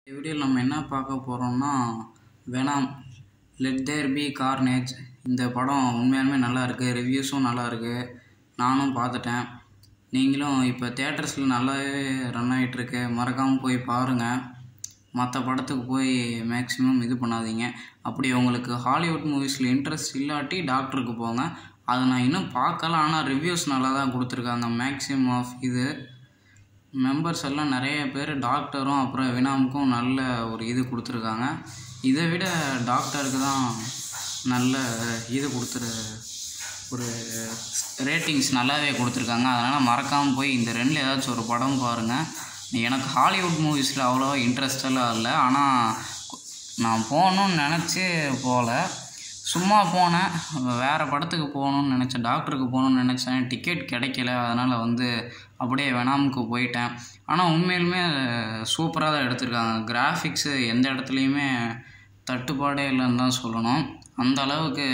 இந்த வீடியோவில் நம்ம என்ன பார்க்க போகிறோம்னா Venom let there be carnage இந்த படம் உண்மையாலுமே நல்லா இருக்குது ரிவ்யூஸும் நல்லா இருக்குது நானும் பார்த்துட்டேன் நீங்களும் இப்போ தேட்டர்ஸில் நல்லாவே ரன் ஆகிட்டுருக்கு மறக்காமல் போய் பாருங்கள் மற்ற படத்துக்கு போய் மேக்ஸிமம் இது பண்ணாதீங்க அப்படி உங்களுக்கு ஹாலிவுட் மூவிஸில் இன்ட்ரெஸ்ட் இல்லாட்டி டாக்டருக்கு போங்க அதை நான் இன்னும் பார்க்கல ஆனால் ரிவ்யூஸ் நல்லா தான் கொடுத்துருக்காங்க மேக்ஸிமம் ஆஃப் இது மெம்பர்ஸ் எல்லாம் நிறைய பேர் டாக்டரும் அப்புறம் வினாமுக்கும் நல்ல ஒரு இது கொடுத்துருக்காங்க இதை விட டாக்டருக்கு தான் நல்ல இது கொடுத்துரு ஒரு ரேட்டிங்ஸ் நல்லாவே கொடுத்துருக்காங்க அதனால் மறக்காமல் போய் இந்த ரெண்டில் ஏதாச்சும் ஒரு படம் பாருங்கள் எனக்கு ஹாலிவுட் மூவிஸில் அவ்வளோவா இன்ட்ரெஸ்டெல்லாம் இல்லை ஆனால் நான் போகணுன்னு நினச்சி போகல சும்மா போனேன் வேறு படத்துக்கு போகணுன்னு நினச்சேன் டாக்டருக்கு போகணுன்னு நினச்சேன் டிக்கெட் கிடைக்கல அதனால் வந்து அப்படியே வெனாமுக்கு போயிட்டேன் ஆனால் உண்மையிலுமே சூப்பராக தான் எடுத்திருக்காங்க கிராஃபிக்ஸு எந்த இடத்துலையுமே தட்டுப்பாடே இல்லைன்னு தான் சொல்லணும் அந்த அளவுக்கு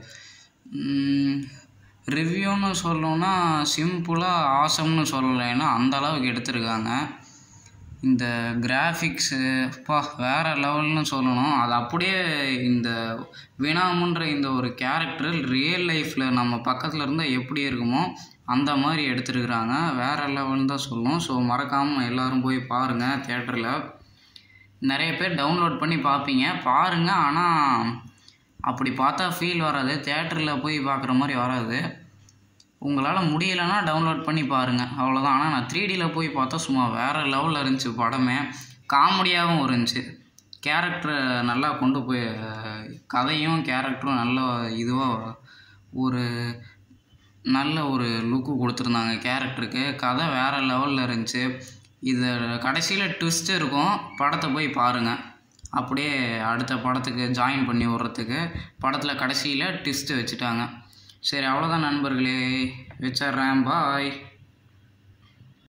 ரிவ்யூன்னு சொல்லணுன்னா சிம்பிளாக ஆசம்னு சொல்லலை ஏன்னா அந்த அளவுக்கு எடுத்திருக்காங்க இந்த கிராஃபிக்ஸு அப்பா வேறு லெவல்னு சொல்லணும் அது அப்படியே இந்த வினாமுன்ற இந்த ஒரு கேரக்டர் ரியல் லைஃப்பில் நம்ம பக்கத்தில் இருந்தால் எப்படி இருக்குமோ அந்த மாதிரி எடுத்துருக்குறாங்க வேறு லெவல்னு தான் சொல்லணும் ஸோ மறக்காமல் எல்லோரும் போய் பாருங்கள் தேட்டரில் நிறைய பேர் டவுன்லோட் பண்ணி பார்ப்பீங்க பாருங்கள் ஆனால் அப்படி பார்த்தா ஃபீல் வராது தேட்டரில் போய் பார்க்குற மாதிரி வராது உங்களால் முடியலைன்னா டவுன்லோட் பண்ணி பாருங்கள் அவ்வளோதான் ஆனால் நான் த்ரீ டியில் போய் பார்த்தா சும்மா வேறு லெவலில் இருந்துச்சு படமே காமெடியாகவும் இருந்துச்சு கேரக்டரை நல்லா கொண்டு போய் கதையும் கேரக்டரும் நல்ல இதுவாக ஒரு நல்ல ஒரு லுக்கு கொடுத்துருந்தாங்க கேரக்டருக்கு கதை வேறு லெவலில் இருந்துச்சு இது கடைசியில் ட்விஸ்ட் இருக்கும் படத்தை போய் பாருங்கள் அப்படியே அடுத்த படத்துக்கு ஜாயின் பண்ணி விட்றதுக்கு படத்தில் கடைசியில் ட்விஸ்ட்டு வச்சுட்டாங்க சரி அவ்வளோதான் நண்பர்களே வச்சிட்றேன் பாய்